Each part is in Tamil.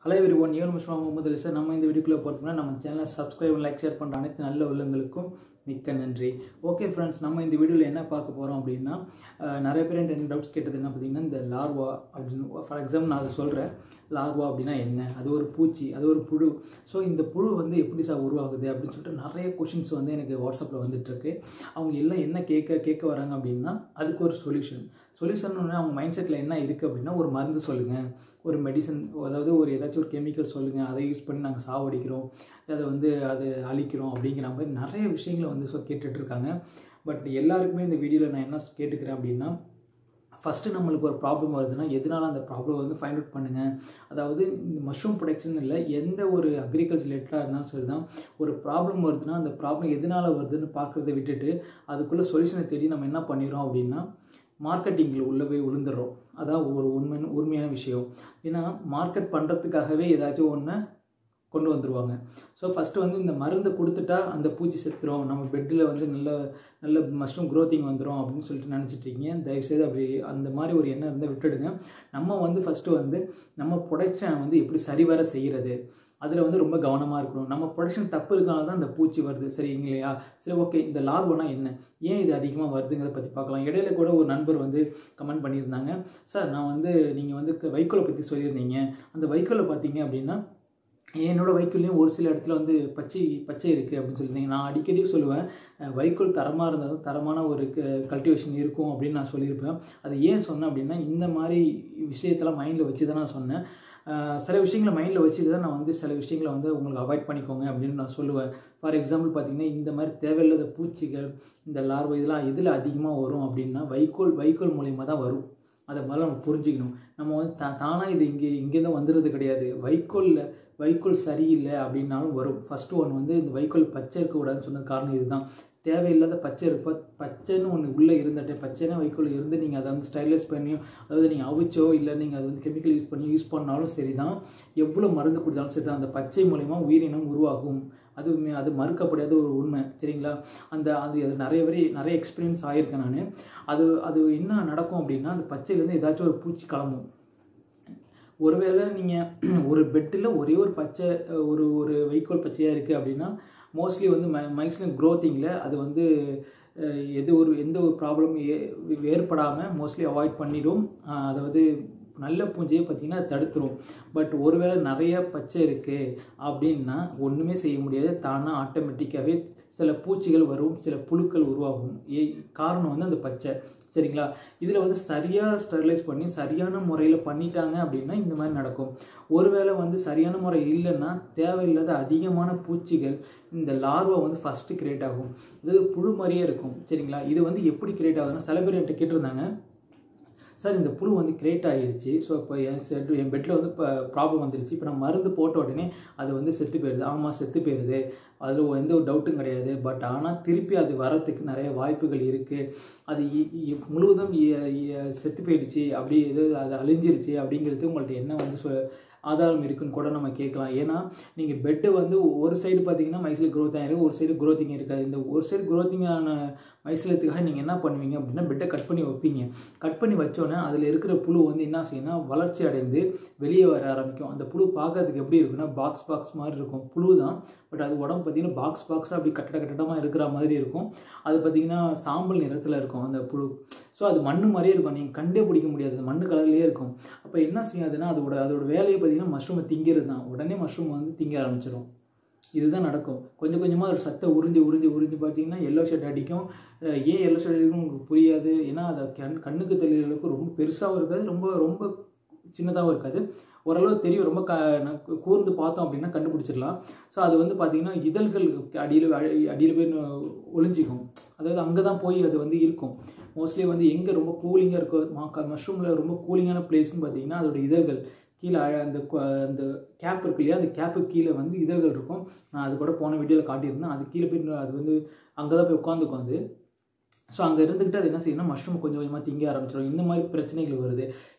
ஹலோ எவ்ரி ஒன் ஏழு நிமிஷம் முகமது அலி சார் நம்ம இந்த வீடியோக்குள்ளே போகிறதுக்குனா நம்ம சேனலை சப்ஸ்கிரைப் லைக் ஷேர் பண்ணுற அனைத்து நல்ல உள்ளங்களுக்கும் மிக்க நன்றி ஓகே ஃப்ரெண்ட்ஸ் நம்ம இந்த வீடியோவில் என்ன பார்க்க போகிறோம் அப்படின்னா அஹ், நிறைய பேர் என்கிட்ட டவுட்ஸ் கேட்டது என்ன பார்த்தீங்கன்னா இந்த லார்வா அப்படின்னு ஃபார் எக்ஸாம்பிள் நான் அதை சொல்கிறேன் லார்வா அப்படின்னா என்ன அது ஒரு பூச்சி அது ஒரு புழு ஸோ இந்த புழு வந்து எப்படி சார் உருவாகுது அப்படின்னு சொல்லிட்டு நிறைய கொஷின்ஸ் வந்து எனக்கு வாட்ஸ்அப்பில் வந்துட்டுருக்கு அவங்க எல்லாம் என்ன கேட்க கேட்க வராங்க அப்படின்னா அதுக்கு ஒரு சொல்யூஷன் சொல்யூஷன் அவங்க மைண்ட் செட்டில் என்ன இருக்குது அப்படின்னா ஒரு மருந்து சொல்லுங்கள் ஒரு மெடிசன் அதாவது ஒரு ஏதாச்சும் ஒரு கெமிக்கல் சொல்லுங்கள் அதை யூஸ் பண்ணி நாங்கள் சாவடிக்கிறோம் அதை வந்து அது அழிக்கிறோம் அப்படிங்கிற மாதிரி நிறைய விஷயங்களை வந்து சொ கேட்டுட்ருக்காங்க பட் எல்லாருக்குமே இந்த வீடியோவில் நான் என்ன கேட்டுக்கிறேன் அப்படின்னா ஃபஸ்ட்டு நம்மளுக்கு ஒரு ப்ராப்ளம் வருதுன்னா எதனால அந்த ப்ராப்ளம் வந்து ஃபைண்ட் அவுட் பண்ணுங்கள் அதாவது இந்த மஷ்ரூம் ப்ரொடக்ஷன் இல்லை எந்த ஒரு அக்ரிகல்ச்சர் ரிலேட்டடாக இருந்தாலும் சரி தான் ஒரு ப்ராப்ளம் வருதுன்னா அந்த ப்ராப்ளம் எதனால் வருதுன்னு பார்க்குறத விட்டுட்டு அதுக்குள்ளே சொல்யூஷனை தேடி நம்ம என்ன பண்ணிடுறோம் அப்படின்னா மார்க்கெட்டிங்கில் உள்ளே போய் விழுந்துடுறோம் அதான் ஒரு உண்மை உண்மையான விஷயம் ஏன்னா மார்க்கெட் பண்ணுறதுக்காகவே ஏதாச்சும் ஒன்று கொண்டு வந்துருவாங்க ஸோ ஃபஸ்ட்டு வந்து இந்த மருந்தை கொடுத்துட்டா அந்த பூச்சி செத்துரும் நம்ம பெட்டில் வந்து நல்ல நல்ல மஷ்ரூம் க்ரோத்திங் வந்துடும் அப்படின்னு சொல்லிட்டு நினச்சிட்டு இருக்கீங்க தயவுசெய்து அப்படி அந்த மாதிரி ஒரு எண்ணம் இருந்தால் விட்டுடுங்க நம்ம வந்து ஃபஸ்ட்டு வந்து நம்ம ப்ரொடக்ஷன் வந்து எப்படி சரிவர செய்கிறது அதில் வந்து ரொம்ப கவனமாக இருக்கணும் நம்ம ப்ரொடக்ஷன் தப்பு இருக்கனால தான் இந்த பூச்சி வருது சரிங்களா சரி ஓகே இந்த லார்வோனா என்ன ஏன் இது அதிகமாக வருதுங்கிறத பற்றி பார்க்கலாம் இடையில கூட ஒரு நண்பர் வந்து கமெண்ட் பண்ணியிருந்தாங்க சார் நான் வந்து நீங்கள் வந்து க- வைக்கோலை பற்றி சொல்லியிருந்தீங்க அந்த வைக்கோலை பார்த்தீங்க அப்படின்னா என்னோட வைக்கோல்லையும் ஒரு சில இடத்துல வந்து பச்சை பச்சை இருக்குது அப்படின்னு சொல்லியிருந்தீங்க நான் அடிக்கடி சொல்லுவேன் அஹ், வைக்கோல் தரமாக இருந்தாலும் தரமான ஒரு கல்டிவேஷன் இருக்கும் அப்படின்னு நான் சொல்லியிருப்பேன் அது ஏன் சொன்னேன் அப்படின்னா இந்த மாதிரி விஷயத்தெல்லாம் மைண்டில் வச்சு தான் நான் சொன்னேன் அஹ், சில விஷயங்களை மைண்டில் வச்சுட்டு தான் நான் வந்து சில விஷயங்களை வந்து உங்களுக்கு அவாய்ட் பண்ணிக்கோங்க அப்படின்னு நான் சொல்லுவேன் ஃபார் எக்ஸாம்பிள் பார்த்தீங்கன்னா இந்த மாதிரி தேவையில்லாத பூச்சிகள் இந்த லார்வை இதெல்லாம் எதில் அதிகமாக வரும் அப்படின்னா வைக்கோல் வைக்கோல் மூலியமாக தான் வரும் அதை முதல்ல நம்ம புரிஞ்சுக்கணும் நம்ம வந்து தா தானாக இது இங்கே இங்கே தான் வந்துடுறது கிடையாது வைக்கோலில் வைக்கோல் சரியில்லை அப்படின்னாலும் வரும் ஃபஸ்ட்டு ஒன்று வந்து இந்த வைக்கோல் பச்சை இருக்கக்கூடாதுன்னு சொன்ன காரணம் இதுதான் தேவையில்லாத பச்சை இருப்ப பச்சைன்னு ஒன்று உள்ளே இருந்துட்டு பச்சைனா வைக்கோல் இருந்து நீங்கள் அதை வந்து ஸ்டைலைஸ் பண்ணியோ அதாவது நீங்கள் அவிச்சோ இல்லை நீங்கள் அதை வந்து கெமிக்கல் யூஸ் பண்ணி யூஸ் பண்ணாலும் சரி தான் எவ்வளோ மருந்து கொடுத்தாலும் சரி தான் அந்த பச்சை மூலயமா உயிரினம் உருவாகும் அது உண்மை- அது மறுக்கப்படாத ஒரு உண்மை சரிங்களா அந்த அது அது நிறைய பேர் நிறைய எக்ஸ்பீரியன்ஸ் ஆகியிருக்கேன் நான் அது அது என்ன நடக்கும் அப்படின்னா அந்த பச்சையிலேருந்து ஏதாச்சும் ஒரு பூச்சி கிளம்பும் ஒருவேளை நீங்கள் ஒரு பெட்டில் ஒரே ஒரு பச்சை அஹ், ஒரு ஒரு வைக்கோல் பச்சையாக இருக்குது அப்படின்னா மோஸ்ட்லி வந்து மை மைஸ்லின் க்ரோத்திங்கில் அது வந்து அஹ், எது ஒரு எந்த ஒரு ப்ராப்ளம் ஏற்படாமல் மோஸ்ட்லி அவாய்ட் பண்ணிடும் அஹ், அதாவது நல்ல பூஞ்சையை பார்த்தீங்கன்னா அது தடுத்துரும் பட் ஒருவேளை நிறைய பச்சை இருக்குது அப்படின்னா ஒன்றுமே செய்ய முடியாது தானாக ஆட்டோமேட்டிக்காகவே சில பூச்சிகள் வரும் சில புழுக்கள் உருவாகும் ஏ காரணம் வந்து அந்த பச்சை சரிங்களா இதில் வந்து சரியாக ஸ்டெரிலைஸ் பண்ணி சரியான முறையில் பண்ணிட்டாங்க அப்படின்னா இந்த மாதிரி நடக்கும் ஒருவேளை வந்து சரியான முறை இல்லைன்னா தேவையில்லாத அதிகமான பூச்சிகள் இந்த லார்வா வந்து ஃபஸ்ட்டு கிரியேட் ஆகும் இது புழு மாதிரியே இருக்கும் சரிங்களா இது வந்து எப்படி கிரியேட் ஆகுதுன்னா சில பேர் என்கிட்ட கேட்டிருந்தாங்க சார் இந்த புழு வந்து கிரியேட் ஆகிடுச்சு ஸோ இப்போ என் செட் என் பெட்டில் வந்து இப்போ ப்ராப்ளம் வந்துருச்சு இப்போ நான் மருந்து போட்ட உடனே அது வந்து செத்து போயிடுது ஆமாம் செத்து போயிடுது அதில் எந்த ஒரு டவுட்டும் கிடையாது பட் ஆனால் திருப்பி அது வரத்துக்கு நிறைய வாய்ப்புகள் இருக்குது அது இ- இ- முழுவதும் இ- இ- செத்து போயிடுச்சு அப்படி எது அது அழிஞ்சிருச்சு அப்படிங்கிறது உங்கள்ட்ட என்ன வந்து சொ ஆதாரம் இருக்குன்னு கூட நம்ம கேட்கலாம் ஏன்னா நீங்கள் பெட்டு வந்து ஒரு சைடு பார்த்தீங்கன்னா மைசில் growth ஆகிருக்கும் ஒரு சைடு growthing இருக்காது இந்த ஒரு சைடு growthing-ஆன மைசிலத்துக்காக நீங்கள் என்ன பண்ணுவீங்க அப்படின்னா பெட்டை கட் பண்ணி வைப்பீங்க கட் பண்ணி வச்சோன்னே அதில் இருக்கிற புழு வந்து என்ன செய்யும்னா வளர்ச்சி அடைந்து வெளியே வர ஆரம்பிக்கும் அந்த புழு பார்க்கறதுக்கு எப்படி இருக்குன்னா பாக்ஸ் பாக்ஸ் மாதிரி இருக்கும் புழு தான் பட் அது உடம்பு பார்த்தீங்கன்னா பாக்ஸ் பாக்ஸாக அப்படி கட்டட கட்டடமாக இருக்கிற மாதிரி இருக்கும் அது பார்த்தீங்கன்னா சாம்பல் நிறத்தில் இருக்கும் அந்த புழு ஸோ அது மண்ணு மாதிரியே இருக்கும் நீங்கள் கண்டே பிடிக்க முடியாது அது மண்ணு கலர்லேயே இருக்கும் அப்போ என்ன செய்யாதுன்னா அதோட அதோட வேலையை பார்த்தீங்கன்னா மஷ்ரூமை திங்கிறது தான் உடனே மஷ்ரூம் வந்து திங்க ஆரம்பிச்சிடும் இதுதான் நடக்கும் கொஞ்சம் கொஞ்சமாக அதோட சத்தை உறிஞ்சி உறிஞ்சி உறிஞ்சி பார்த்தீங்கன்னா எல்லோ ஷர்ட் அடிக்கும் அஹ் ஏன் எல்லோ ஷர்ட் அடிக்கும் உங்களுக்கு புரியாது ஏன்னா அதை கண் கண்ணுக்கு தெரியற அளவுக்கு ரொம்ப பெருசாகவும் இருக்காது ரொம்ப ரொம்ப சின்னதாகவும் இருக்காது ஓரளவு தெரியும் ரொம்ப க ந- கூர்ந்து பார்த்தோம் அப்படின்னா கண்டுபிடிச்சிடலாம் ஸோ அது வந்து பார்த்தீங்கன்னா இதழ்கள் அடியில் அடியில் போய் நு- ஒளிஞ்சிக்கும் அதாவது அங்கே தான் போய் அது வந்து இருக்கும் மோஸ்ட்லி வந்து எங்கே ரொம்ப கூலிங்காக இருக்கோ மஷ்ரூமில் ரொம்ப கூலிங்கான பிளேஸ்னு பார்த்தீங்கன்னா அதோட இதழ்கள் கீழே அழ- அந்த கொ- அந்த கேப் இருக்கு இல்லையா அந்த கேப்புக்கு கீழே வந்து இதழ்கள் இருக்கும் நான் அது கூட போன வீடியோவில் காட்டியிருந்தேன் அது கீழே போய் அது வந்து அங்கே தான் போய் உட்காந்துக்கும் அது ஸோ அங்கே இருந்துக்கிட்டு அது என்ன செய்யணும் மஷ்ரூம் கொஞ்சம் கொஞ்சமாக திங்க ஆரம்பிச்சிடும் இந்த மாதிரி பிரச்சனைகள் வருது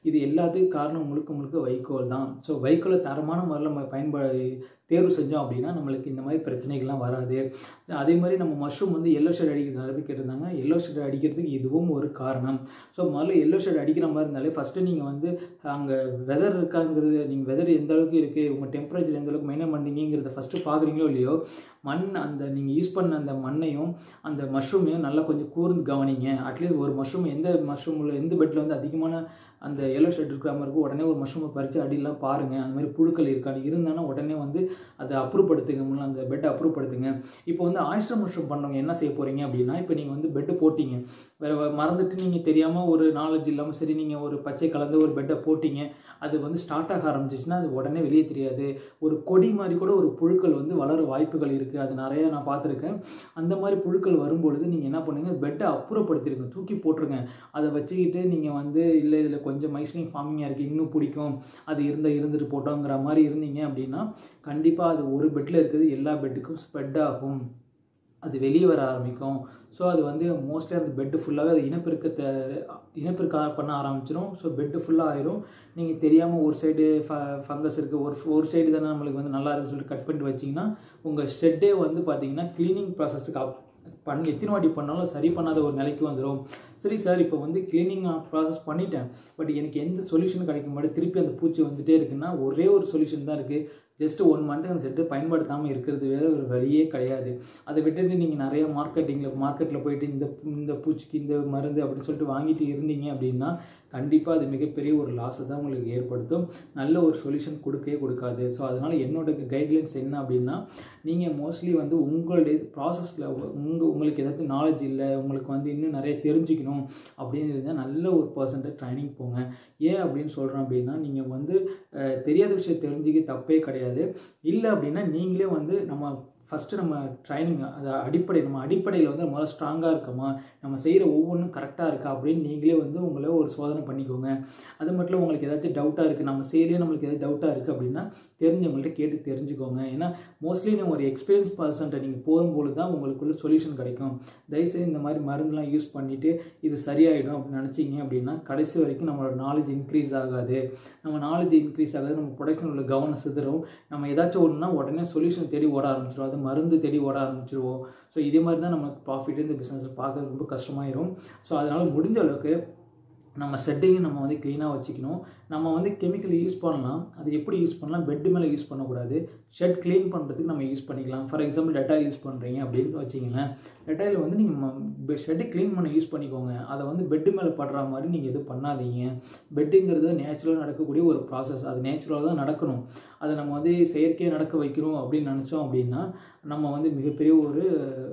இது எல்லாத்துக்கும் காரணம் முழுக்க முழுக்க வைக்கோல் தான் ஸோ வைக்கோலை தரமான முறையில் நம்ம பயன்பா தேர்வு செஞ்சோம் அப்படின்னா நம்மளுக்கு இந்த மாதிரி பிரச்சனைகள்லாம் வராது அதே மாதிரி நம்ம மஷ்ரூம் வந்து எல்லோ ஷேட் அடிக்கிறது நிறைய பேர் கேட்டிருந்தாங்க எல்லோ ஷேட் அடிக்கிறதுக்கு இதுவும் ஒரு காரணம் ஸோ முதல்ல எல்லோ ஷேட் அடிக்கிற மாதிரி இருந்தாலே ஃபஸ்ட்டு நீங்கள் வந்து அங்கே வெதர் இருக்காங்கிறது நீங்கள் வெதர் எந்த அளவுக்கு இருக்குது உங்கள் டெம்பரேச்சர் எந்த அளவுக்கு மெயின்டைன் பண்ணீங்கிறத ஃபஸ்ட்டு பார்க்குறீங்களோ இல்லையோ மண் அந்த நீங்கள் யூஸ் பண்ண அந்த மண்ணையும் அந்த மஷ்ரூமையும் நல்லா கொஞ்சம் கூர்ந்து கவனிங்க அட்லீஸ்ட் ஒரு மஷ்ரூம் எந்த மஷ்ரூமில் எந்த பெட்டில் வந்து அதிகமான அந்த எல்லோ ஷர்ட் இருக்கிற மாதிரி இருக்கும் உடனே ஒரு மஷ்ரூமை பறித்து அடியெல்லாம் பாருங்கள் அந்த மாதிரி புழுக்கள் இருக்காது இருந்தானா உடனே வந்து அதை அப்ரூவ் படுத்துங்க முன்ன அந்த பெட்டை அப்ரூவ் படுத்துங்க இப்போ வந்து ஆயிஸ்டர் மஷ்ரூம் பண்ணவங்க என்ன செய்ய போகிறீங்க அப்படின்னா இப்போ நீங்கள் வந்து பெட்டு போட்டிங்க வேறு மறந்துட்டு நீங்கள் தெரியாமல் ஒரு நாலேஜ் இல்லாமல் சரி நீங்கள் ஒரு பச்சை கலந்த ஒரு பெட்டை போட்டிங்க அது வந்து ஸ்டார்ட் ஆக ஆரம்பிச்சிச்சுன்னா அது உடனே வெளியே தெரியாது ஒரு கொடி மாதிரி கூட ஒரு புழுக்கள் வந்து வளர வாய்ப்புகள் இருக்குது அது நிறையா நான் பார்த்துருக்கேன் அந்த மாதிரி புழுக்கள் வரும்பொழுது நீங்கள் என்ன பண்ணுங்கள் பெட்டை அப்புறப்படுத்திடுங்க தூக்கி போட்டுருங்க அதை வச்சுக்கிட்டு நீங்கள் வந்து இல்லை இதில் கொஞ்சம் மைஸ்லிங் ஃபார்மிங்காக இருக்குது இன்னும் பிடிக்கும் அது இருந்த இருந்துட்டு போட்டோங்கிற மாதிரி இருந்தீங்க அப்படின்னா கண்டிப்பாக அது ஒரு பெட்டில் இருக்கிறது எல்லா பெட்டுக்கும் ஸ்ப்ரெட் ஆகும் அது வெளியே வர ஆரம்பிக்கும் ஸோ அது வந்து மோஸ்ட்லி அந்த பெட்டு ஃபுல்லாகவே அது இனப்பெருக்கத்தை இனப்பெருக்க பண்ண ஆரம்பிச்சிடும் ஸோ பெட்டு ஃபுல்லாக ஆயிரும் நீங்கள் தெரியாமல் ஒரு சைடு ஃப ஃபங்கஸ் இருக்குது ஒரு ஒரு சைடு தானே நம்மளுக்கு வந்து நல்லா இருக்குன்னு சொல்லிட்டு கட் பண்ணிட்டு வச்சிங்கன்னா உங்கள் ஷெட்டே வந்து பார்த்தீங்கன்னா க்ளீனிங் ப்ராசஸுக்கு அப் பண்ணி எத்தனை வாட்டி பண்ணாலும் சரி பண்ணாத ஒரு நிலைக்கு வந்துடும் சரி சார் இப்போ வந்து கிளீனிங் ப்ராசஸ் பண்ணிட்டேன் பட் எனக்கு எந்த சொல்யூஷனும் கிடைக்க மாட்டேன் திருப்பி அந்த பூச்சி வந்துட்டே இருக்குன்னா ஒரே ஒரு சொல்யூஷன் தான் இருக்குது ஜஸ்ட் ஒன் மந்த்துக்கு அந்த செட்டு பயன்படுத்தாமல் இருக்கிறது வேறு ஒரு வழியே கிடையாது அதை விட்டுட்டு நீங்கள் நிறைய மார்க்கெட்டிங்கில் மார்க்கெட்டில் போயிட்டு இந்த இந்த பூச்சிக்கு இந்த மருந்து அப்படின்னு சொல்லிட்டு வாங்கிட்டு இருந்தீங்க அப்படின்னா கண்டிப்பாக அது மிகப்பெரிய ஒரு லாஸை தான் உங்களுக்கு ஏற்படுத்தும் நல்ல ஒரு சொல்யூஷன் கொடுக்கவே கொடுக்காது ஸோ அதனால் என்னோட கைட்லைன்ஸ் என்ன அப்படின்னா நீங்கள் மோஸ்ட்லி வந்து உங்களுடைய ப்ராசஸில் உங்கள் உங்களுக்கு ஏதாச்சும் நாலேஜ் இல்லை உங்களுக்கு வந்து இன்னும் நிறைய தெரிஞ்சுக்கணும் அப்படின்னு இருந்தால் நல்ல ஒரு பர்சன்ட்டு ட்ரைனிங் போங்க ஏன் அப்படின்னு சொல்கிறேன் அப்படின்னா நீங்கள் வந்து தெரியாத விஷயம் தெரிஞ்சுக்க தப்பே கிடையாது இல்லை அப்படின்னா நீங்களே வந்து நம்ம ஃபஸ்ட்டு நம்ம ட்ரைனிங் அது அடிப்படை நம்ம அடிப்படையில் வந்து முதல்ல ஸ்ட்ராங்காக இருக்கோமா நம்ம செய்கிற ஒவ்வொன்றும் கரெக்டாக இருக்கா அப்படின்னு நீங்களே வந்து உங்களை ஒரு சோதனை பண்ணிக்கோங்க அது மட்டும் உங்களுக்கு ஏதாச்சும் டவுட்டாக இருக்குது நம்ம செய்யலையே நம்மளுக்கு ஏதாவது டவுட்டாக இருக்குது அப்படின்னா தெரிஞ்சவங்கள்ட்ட கேட்டு தெரிஞ்சுக்கோங்க ஏன்னா மோஸ்ட்லி நம்ம ஒரு எக்ஸ்பீரியன்ஸ் பர்சன்ட்டை நீங்கள் போகும்போது தான் உங்களுக்குள்ள சொல்யூஷன் கிடைக்கும் தயவுசெய்து இந்த மாதிரி மருந்துலாம் யூஸ் பண்ணிவிட்டு இது சரியாயிடும் அப்படின்னு நினச்சிங்க அப்படின்னா கடைசி வரைக்கும் நம்மளோட நாலேஜ் இன்க்ரீஸ் ஆகாது நம்ம நாலேஜ் இன்க்ரீஸ் ஆகாது நம்ம ப்ரொடக்ஷன் உள்ள கவனம் சிதறும் நம்ம ஏதாச்சும் ஒன்றுனா உடனே சொல்யூஷன் தேடி ஓட ஆரம்பிச்சிடும் அது மருந்து தேடி ஓட ஆரம்பிச்சிருவோம் ஸோ இதே மாதிரி தான் நமக்கு ப்ராஃபிட் இந்த பிஸ்னஸில் பார்க்கறது ரொம்ப கஷ்டமாயிரும் ஸோ அதனால் முடிஞ்ச அளவுக்கு நம்ம செட்டையும் நம்ம வந்து க்ளீனாக வச்சுக்கணும் நம்ம வந்து கெமிக்கல் யூஸ் பண்ணலாம் அது எப்படி யூஸ் பண்ணலாம் பெட்டு மேலே யூஸ் பண்ணக்கூடாது ஷெட் க்ளீன் பண்ணுறதுக்கு நம்ம யூஸ் பண்ணிக்கலாம் ஃபார் எக்ஸாம்பிள் டெட்டாயில் யூஸ் பண்ணுறீங்க அப்படின்னு வச்சிங்களேன் டெட்டாயில் வந்து நீங்கள் ஷெட்டை க்ளீன் பண்ண யூஸ் பண்ணிக்கோங்க அதை வந்து பெட்டு மேலே படுற மாதிரி நீங்கள் எதுவும் பண்ணாதீங்க பெட்டுங்கிறது நேச்சுரலாக நடக்கக்கூடிய ஒரு ப்ராசஸ் அது நேச்சுரலாக தான் நடக்கணும் அதை நம்ம வந்து செயற்கையாக நடக்க வைக்கிறோம் அப்படின்னு நினச்சோம் அப்படின்னா நம்ம வந்து மிகப்பெரிய ஒரு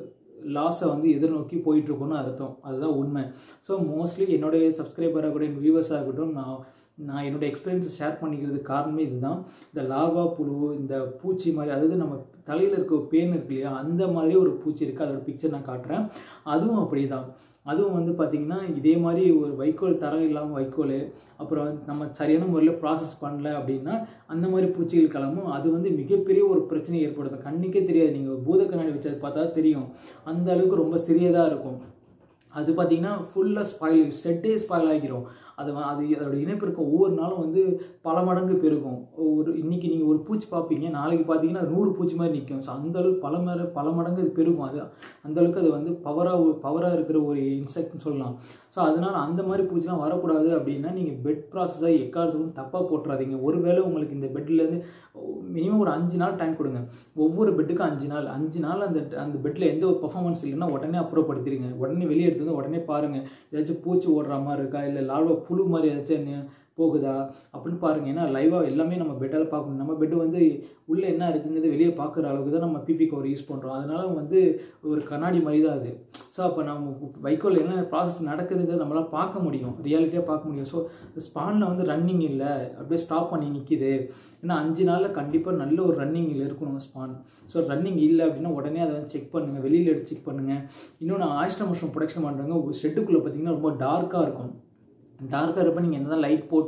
லாஸை வந்து எதிர்நோக்கி போயிட்டுருக்கோன்னு அர்த்தம் அதுதான் உண்மை ஸோ மோஸ்ட்லி என்னுடைய சப்ஸ்கிரைபராக கூட என் வியூவர்ஸாக இருக்கட்டும் நான் நான் என்னோடய எக்ஸ்பீரியன்ஸை ஷேர் பண்ணிக்கிறதுக்கு காரணமே இதுதான் இந்த லாவா புழு இந்த பூச்சி மாதிரி அதாவது நம்ம தலையில் இருக்க ஒரு பேன் இருக்கு இல்லையா அந்த மாதிரி ஒரு பூச்சி இருக்குது அதோட பிக்சர் நான் காட்டுறேன் அதுவும் அப்படி தான் அதுவும் வந்து பார்த்திங்கன்னா இதே மாதிரி ஒரு வைக்கோல் தரம் இல்லாமல் வைக்கோல் அப்புறம் நம்ம சரியான முறையில் ப்ராசஸ் பண்ணல அப்படின்னா அந்த மாதிரி பூச்சிகள் கிளம்பும் அது வந்து மிகப்பெரிய ஒரு பிரச்சனையை ஏற்படுத்தும் கண்ணுக்கே தெரியாது நீங்கள் பூத கண்ணாடி வச்சது பார்த்தா தெரியும் அந்த அளவுக்கு ரொம்ப சிறியதாக இருக்கும் அது பார்த்தீங்கன்னா ஃபுல்லாக ஸ்பாயில் செட்டே ஸ்பாயில் ஆகிரும் அது அது அதோட இணைப்பிருக்க ஒவ்வொரு நாளும் வந்து பல மடங்கு பெருகும் ஒரு இன்னைக்கு நீங்கள் ஒரு பூச்சி பார்ப்பீங்க நாளைக்கு பார்த்தீங்கன்னா நூறு பூச்சி மாதிரி நிற்கும் ஸோ அந்தளவுக்கு பல மேலே பல மடங்கு அது பெருகும் அது அந்தளவுக்கு அது வந்து பவராக பவராக இருக்கிற ஒரு இன்செக்ட்னு சொல்லலாம் ஸோ அதனால் அந்த மாதிரி பூச்சிலாம் வரக்கூடாது அப்படின்னா நீங்கள் பெட் ப்ராசஸாக எக்காரத்துக்கும் தப்பாக போட்டுறாதீங்க ஒருவேளை உங்களுக்கு இந்த பெட்லேருந்து மினிமம் ஒரு அஞ்சு நாள் டைம் கொடுங்க ஒவ்வொரு பெட்டுக்கும் அஞ்சு நாள் அஞ்சு நாள் அந்த அந்த பெட்டில் எந்த ஒரு பர்ஃபார்மன்ஸ் இல்லைன்னா உடனே அப்புறப்படுத்திடுங்க உடனே வெளியே எடுத்து வந்து உடனே பாருங்கள் ஏதாச்சும் பூச்சி ஓடுற மாதிரி இருக்கா இல்லை லார்வா புழு மாதிரி ஏதாச்சும் போகுதா அப்படின்னு பாருங்கள் ஏன்னா லைவாக எல்லாமே நம்ம பெட்டால் பார்க்கணும் நம்ம பெட்டு வந்து உள்ளே என்ன இருக்குங்கிறது வெளியே பார்க்குற அளவுக்கு தான் நம்ம பிபி கவர் யூஸ் பண்ணுறோம் அதனால வந்து ஒரு கண்ணாடி மாதிரி தான் அது ஸோ அப்போ நம்ம வைக்கோல் என்ன ப்ராசஸ் நடக்குதுங்கிறது நம்மளால் பார்க்க முடியும் ரியாலிட்டியாக பார்க்க முடியும் ஸோ ஸ்பானில் வந்து ரன்னிங் இல்லை அப்படியே ஸ்டாப் பண்ணி நிற்கிது ஏன்னா அஞ்சு நாளில் கண்டிப்பாக நல்ல ஒரு ரன்னிங்கில் இருக்கணும் ஸ்பான் ஸோ ரன்னிங் இல்லை அப்படின்னா உடனே அதை வந்து செக் பண்ணுங்கள் வெளியில் எடுத்து செக் பண்ணுங்கள் இன்னொன்று ஆயிஸ்டர் மஷ்ரூம் ப்ரொடக்ஷன் பண்ணுறவங்க ஷெட்டுக்குள்ளே பார்த்தீங்கன்னா ரொம்ப டார்க்காக இருக்கும் டார்க்காக இருப்ப நீங்கள் என்ன லைட் போட்டு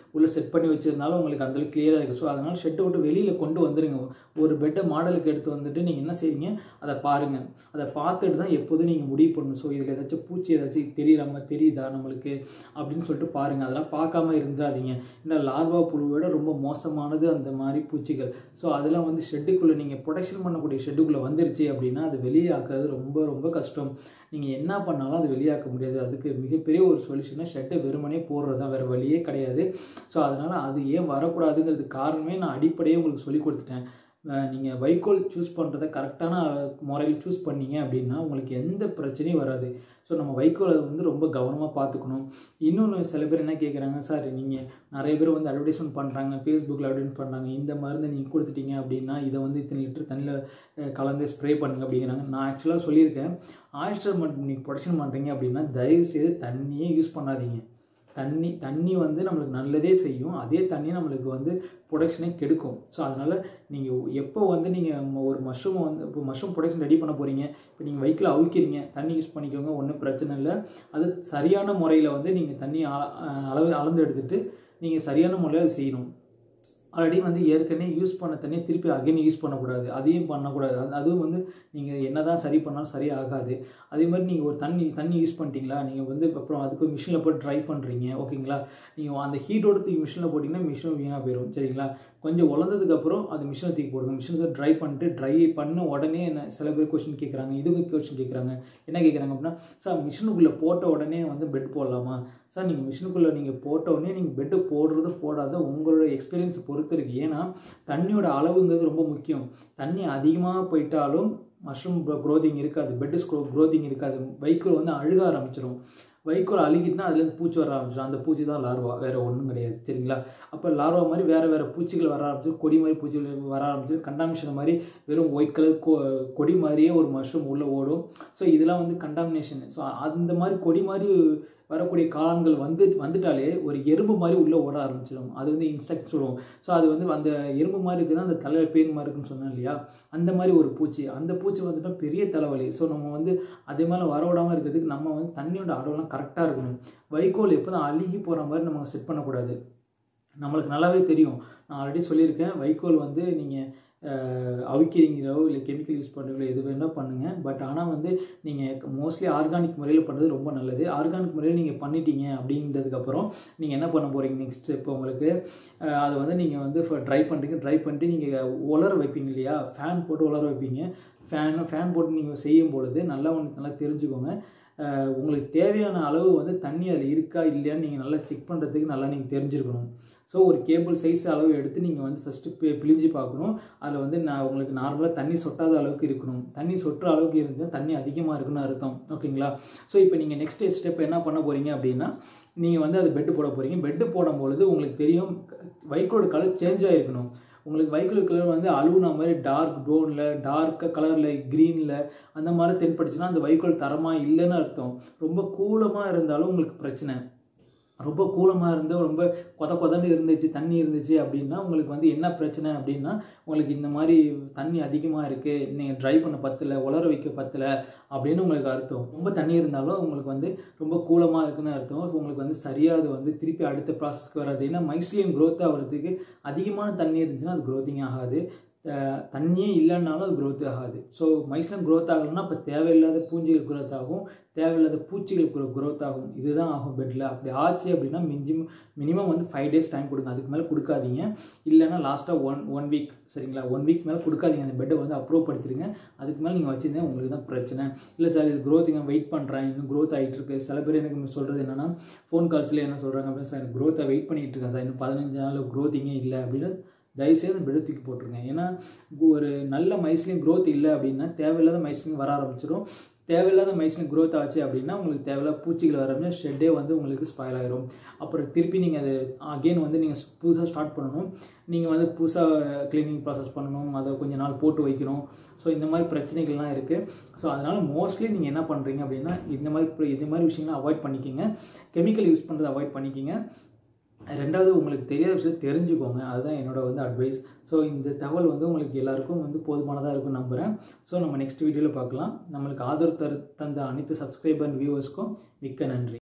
உள்ளே செட் பண்ணி வச்சுருந்தாலும் உங்களுக்கு அந்தளவுக்கு கிளியராக இருக்குது ஸோ அதனால் ஷெட்டை விட்டு வெளியில் கொண்டு வந்துடுங்க ஒரு பெட்டை மாடலுக்கு எடுத்து வந்துட்டு நீங்கள் என்ன செய்வீங்க அதை பாருங்கள் அதை பார்த்துட்டு தான் எப்போதும் நீங்கள் முடிவு பண்ணணும் ஸோ இதில் ஏதாச்சும் பூச்சி ஏதாச்சும் தெரியுறாம தெரியுதா நம்மளுக்கு அப்படின்னு சொல்லிட்டு பாருங்கள் அதெல்லாம் பார்க்காம இருந்துடாதீங்க இந்த லார்வா புழுவோட ரொம்ப மோசமானது அந்த மாதிரி பூச்சிகள் ஸோ அதெல்லாம் வந்து ஷெட்டுக்குள்ளே நீங்கள் ப்ரொடெக்ஷன் பண்ணக்கூடிய ஷெட்டுக்குள்ளே வந்துருச்சு அப்படின்னா அது வெளியாக்குறது ரொம்ப ரொம்ப கஷ்டம் நீங்கள் என்ன பண்ணாலும் அது வெளியாக்க முடியாது அதுக்கு மிகப்பெரிய ஒரு சொல்யூஷனாக ஷெட்டை வெறுமனே போடுறது தான் வேறு வழியே கிடையாது ஸோ அதனால் அது ஏன் வரக்கூடாதுங்கிறதுக்கு காரணமே நான் அடிப்படையே உங்களுக்கு சொல்லி கொடுத்துட்டேன் நீங்கள் வைக்கோல் சூஸ் பண்ணுறத கரெக்டான முறையில் சூஸ் பண்ணீங்க அப்படின்னா உங்களுக்கு எந்த பிரச்சனையும் வராது ஸோ நம்ம வைக்கோலை வந்து ரொம்ப கவனமாக பார்த்துக்கணும் இன்னொன்று சில பேர் என்ன கேட்குறாங்க சார் நீங்கள் நிறைய பேர் வந்து அட்வர்டைஸ்மெண்ட் பண்ணுறாங்க ஃபேஸ்புக்கில் அட்வர்டைஸ் பண்ணுறாங்க இந்த மருந்து நீங்கள் கொடுத்துட்டீங்க அப்படின்னா இதை வந்து இத்தனை லிட்டர் தண்ணியில் கலந்து ஸ்ப்ரே பண்ணுங்க அப்படிங்கிறாங்க நான் ஆக்சுவலாக சொல்லியிருக்கேன் ஆயிஸ்டர் மட்டும் நீங்கள் ப்ரொடக்ஷன் பண்ணுறீங்க அப்படின்னா தயவு செய்து தண்ணியே யூஸ் பண்ணாதீங்க தண்ணி தண்ணி வந்து நம்மளுக்கு நல்லதே செய்யும் அதே தண்ணி நம்மளுக்கு வந்து ப்ரொடக்ஷனே கெடுக்கும் ஸோ அதனால் நீங்கள் எப்போ வந்து நீங்கள் ஒரு மஷ்ரூமை வந்து இப்போ மஷ்ரூம் ப்ரொடக்ஷன் ரெடி பண்ண போகிறீங்க இப்போ நீங்கள் வைக்கில் அவிக்கிறீங்க தண்ணி யூஸ் பண்ணிக்கோங்க ஒன்றும் பிரச்சனை இல்லை அது சரியான முறையில் வந்து நீங்கள் தண்ணி அளவு அளந்து எடுத்துகிட்டு நீங்கள் சரியான முறையில் அதை செய்யணும் ஆல்ரெடி வந்து ஏற்கனவே யூஸ் பண்ண தண்ணியை திருப்பி அகைன் யூஸ் பண்ணக்கூடாது அதையும் பண்ணக்கூடாது அது அதுவும் வந்து நீங்கள் என்ன தான் சரி பண்ணாலும் சரியாகாது அதே மாதிரி நீங்கள் ஒரு தண்ணி தண்ணி யூஸ் பண்ணிட்டீங்களா நீங்கள் வந்து அப்புறம் அதுக்கு மிஷினில் போட்டு ட்ரை பண்ணுறீங்க ஓகேங்களா நீங்கள் அந்த ஹீட்டோட தூக்கி மிஷினில் போட்டிங்கன்னா மிஷினும் வீணாக போயிடும் சரிங்களா கொஞ்சம் உழந்ததுக்கப்புறம் அது மிஷினை தூக்கி போடுங்க மிஷினுக்கு ட்ரை பண்ணிட்டு ட்ரை பண்ண உடனே என்ன சில பேர் கொஷின் கேட்குறாங்க இதுக்கு கொஷின் கேட்குறாங்க என்ன கேட்குறாங்க அப்படின்னா சார் மிஷினுக்குள்ளே போட்ட உடனே வந்து பெட் போடலாமா சார் நீங்கள் மிஷினுக்குள்ளே நீங்கள் போட்ட உடனே நீங்கள் பெட்டு போடுறது போடாத உங்களோட எக்ஸ்பீரியன்ஸ் பொறுத்து இருக்குது ஏன்னா தண்ணியோட அளவுங்கிறது ரொம்ப முக்கியம் தண்ணி அதிகமாக போயிட்டாலும் மஷ்ரூம் க்ரோதிங் இருக்காது பெட்டு க்ரோதிங் இருக்காது வைக்கோல் வந்து அழுக ஆரம்பிச்சிடும் வைக்கோல் அழுகிட்டுனா அதுலேருந்து பூச்சி வர ஆரம்பிச்சிடும் அந்த பூச்சி தான் லார்வா வேறு ஒன்றும் கிடையாது சரிங்களா அப்போ லார்வா மாதிரி வேறு வேறு பூச்சிகள் வர ஆரம்பிச்சு கொடி மாதிரி பூச்சிகள் வர ஆரம்பிச்சு கண்டாமினேஷன் மாதிரி வெறும் ஒயிட் கலர் கொ கொடி மாதிரியே ஒரு மஷ்ரூம் உள்ளே ஓடும் ஸோ இதெல்லாம் வந்து கண்டாமினேஷன் ஸோ அந்த மாதிரி கொடி மாதிரி வரக்கூடிய காலங்கள் வந்து வந்துட்டாலே ஒரு எறும்பு மாதிரி உள்ளே ஓட ஆரம்பிச்சிடும் அது வந்து இன்செக்ட் சொல்லுவோம் ஸோ அது வந்து அந்த எறும்பு மாதிரி இருக்குதுன்னா அந்த தலை பேன் மாதிரி இருக்குன்னு சொன்னேன் இல்லையா அந்த மாதிரி ஒரு பூச்சி அந்த பூச்சி வந்துட்டா பெரிய தலைவலி ஸோ நம்ம வந்து அதே மாதிரி வர விடாமல் இருக்கிறதுக்கு நம்ம வந்து தண்ணியோட அளவுலாம் கரெக்டாக இருக்கணும் வைக்கோல் எப்போ தான் அழுகி போகிற மாதிரி நம்ம செட் பண்ணக்கூடாது நம்மளுக்கு நல்லாவே தெரியும் நான் ஆல்ரெடி சொல்லியிருக்கேன் வைக்கோல் வந்து நீங்கள் அவிக்கிறீங்களோ இல்லை கெமிக்கல் யூஸ் பண்ணுறீங்களோ எது வேணால் பண்ணுங்கள் பட் ஆனால் வந்து நீங்கள் மோஸ்ட்லி ஆர்கானிக் முறையில் பண்ணுறது ரொம்ப நல்லது ஆர்கானிக் முறையில் நீங்கள் பண்ணிட்டீங்க அப்படின்றதுக்கப்புறம் நீங்கள் என்ன பண்ண போகிறீங்க நெக்ஸ்ட் இப்போ உங்களுக்கு அதை வந்து நீங்கள் வந்து ட்ரை பண்ணுறீங்க ட்ரை பண்ணிட்டு நீங்கள் உலர வைப்பீங்க இல்லையா ஃபேன் போட்டு உலர வைப்பீங்க ஃபேன் ஃபேன் போட்டு நீங்கள் செய்யும் பொழுது நல்லா ஒன்று நல்லா தெரிஞ்சுக்கோங்க உங்களுக்கு தேவையான அளவு வந்து தண்ணி அதில் இருக்கா இல்லையான்னு நீங்கள் நல்லா செக் பண்ணுறதுக்கு நல்லா நீங்கள் தெரிஞ்சிருக்கணும் ஸோ ஒரு கேபிள் சைஸ் அளவு எடுத்து நீங்கள் வந்து ஃபஸ்ட்டு பி பிழிஞ்சு பார்க்கணும் அதில் வந்து நான் உங்களுக்கு நார்மலாக தண்ணி சொட்டாத அளவுக்கு இருக்கணும் தண்ணி சொட்டுற அளவுக்கு இருந்தால் தண்ணி அதிகமாக இருக்குன்னு அர்த்தம் ஓகேங்களா ஸோ இப்போ நீங்கள் நெக்ஸ்ட் ஸ்டெப் என்ன பண்ண போகிறீங்க அப்படின்னா நீங்கள் வந்து அது பெட்டு போட போகிறீங்க பெட்டு போடும்பொழுது உங்களுக்கு தெரியும் வைக்கோட கலர் சேஞ்ச் ஆகிருக்கணும் உங்களுக்கு வைக்கோல் கலர் வந்து அழுகுன மாதிரி டார்க் ப்ரௌனில் டார்க்காக கலரில் க்ரீனில் அந்த மாதிரி தென்பட்டுச்சுன்னா அந்த வைக்கோல் தரமாக இல்லைன்னு அர்த்தம் ரொம்ப கூலமாக இருந்தாலும் உங்களுக்கு பிரச்சனை ரொம்ப கூலமாக இருந்து ரொம்ப கொத கொதன்னு இருந்துச்சு தண்ணி இருந்துச்சு அப்படின்னா உங்களுக்கு வந்து என்ன பிரச்சனை அப்படின்னா உங்களுக்கு இந்த மாதிரி தண்ணி அதிகமாக இருக்குது நீங்கள் ட்ரை பண்ண பத்தலை உலர வைக்க பத்தலை அப்படின்னு உங்களுக்கு அர்த்தம் ரொம்ப தண்ணி இருந்தாலும் உங்களுக்கு வந்து ரொம்ப கூலமாக இருக்குன்னு அர்த்தம் உங்களுக்கு வந்து சரியாக அது வந்து திருப்பி அடுத்த ப்ராசஸ்க்கு வராது ஏன்னா மைஸ்லியம் க்ரோத் ஆகிறதுக்கு அதிகமான தண்ணி இருந்துச்சுன்னா அது க்ரோத்திங் ஆகாது தண்ணியே இல்லைன்னாலும் அது க்ரோத் ஆகாது ஸோ மைஸ்லம் க்ரோத் ஆகலைன்னா இப்போ தேவையில்லாத பூஞ்சிகள் க்ரோத் ஆகும் தேவையில்லாத பூச்சிகள் க்ரோத் ஆகும் இதுதான் ஆகும் பெட்டில் அப்படி ஆச்சு அப்படின்னா மிஞ்சும் மினிமம் வந்து ஃபைவ் டேஸ் டைம் கொடுங்க அதுக்கு மேலே கொடுக்காதீங்க இல்லைன்னா லாஸ்ட்டாக ஒன் ஒன் வீக் சரிங்களா ஒன் வீக் மேலே கொடுக்காதீங்க அந்த பெட்டை வந்து அப்ரூவ் படுத்திடுங்க அதுக்கு மேலே நீங்கள் வச்சுருந்தா உங்களுக்கு தான் பிரச்சனை இல்லை சார் இது க்ரோத்துங்க வெயிட் பண்ணுறேன் இன்னும் க்ரோத் ஆகிட்டு இருக்கு சில பேர் எனக்கு சொல்கிறது என்னென்னா ஃபோன் கால்ஸில் என்ன சொல்கிறாங்க அப்படின்னு சார் எனக்கு க்ரோத்தை வெயிட் பண்ணிகிட்டு இருக்கேன் சார் இன்னும் பதினஞ்சு நாள் க்ரோத்திங்கே இல்லை அப்படின்னு தயவுசெய்து பெட்டை தூக்கி போட்டுருங்க ஏன்னா ஒரு நல்ல மைஸ்லிங் க்ரோத் இல்லை அப்படின்னா தேவையில்லாத மைஸ்லிங் வர ஆரம்பிச்சிடும் தேவையில்லாத மைஸ்லிங் க்ரோத் ஆச்சு அப்படின்னா உங்களுக்கு தேவையில்லாத பூச்சிகள் வர ஷெட்டே வந்து உங்களுக்கு ஸ்பாயில் ஆகிரும் அப்புறம் திருப்பி நீங்கள் அது அகெயின் வந்து நீங்கள் புதுசாக ஸ்டார்ட் பண்ணணும் நீங்கள் வந்து புதுசாக க்ளீனிங் ப்ராசஸ் பண்ணணும் அதை கொஞ்சம் நாள் போட்டு வைக்கணும் ஸோ இந்த மாதிரி பிரச்சனைகள்லாம் இருக்குது ஸோ அதனால் மோஸ்ட்லி நீங்கள் என்ன பண்ணுறீங்க அப்படின்னா இந்த மாதிரி இந்த மாதிரி விஷயங்களை அவாய்ட் பண்ணிக்கிங்க கெமிக்கல் யூஸ் பண்ணுறதை அவாய்ட் பண்ணிக்கிங்க ரெண்டாவது உங்களுக்கு தெரியாத விஷயம் தெரிஞ்சுக்கோங்க அதுதான் என்னோட வந்து அட்வைஸ் ஸோ இந்த தகவல் வந்து உங்களுக்கு எல்லாருக்கும் வந்து போதுமானதாக இருக்கும்னு நம்புகிறேன் ஸோ நம்ம நெக்ஸ்ட் வீடியோவில் பார்க்கலாம் நம்மளுக்கு ஆதரவு தரு தந்த அனைத்து சப்ஸ்கிரைபர் வியூவர்ஸ்க்கும் மிக்க நன்றி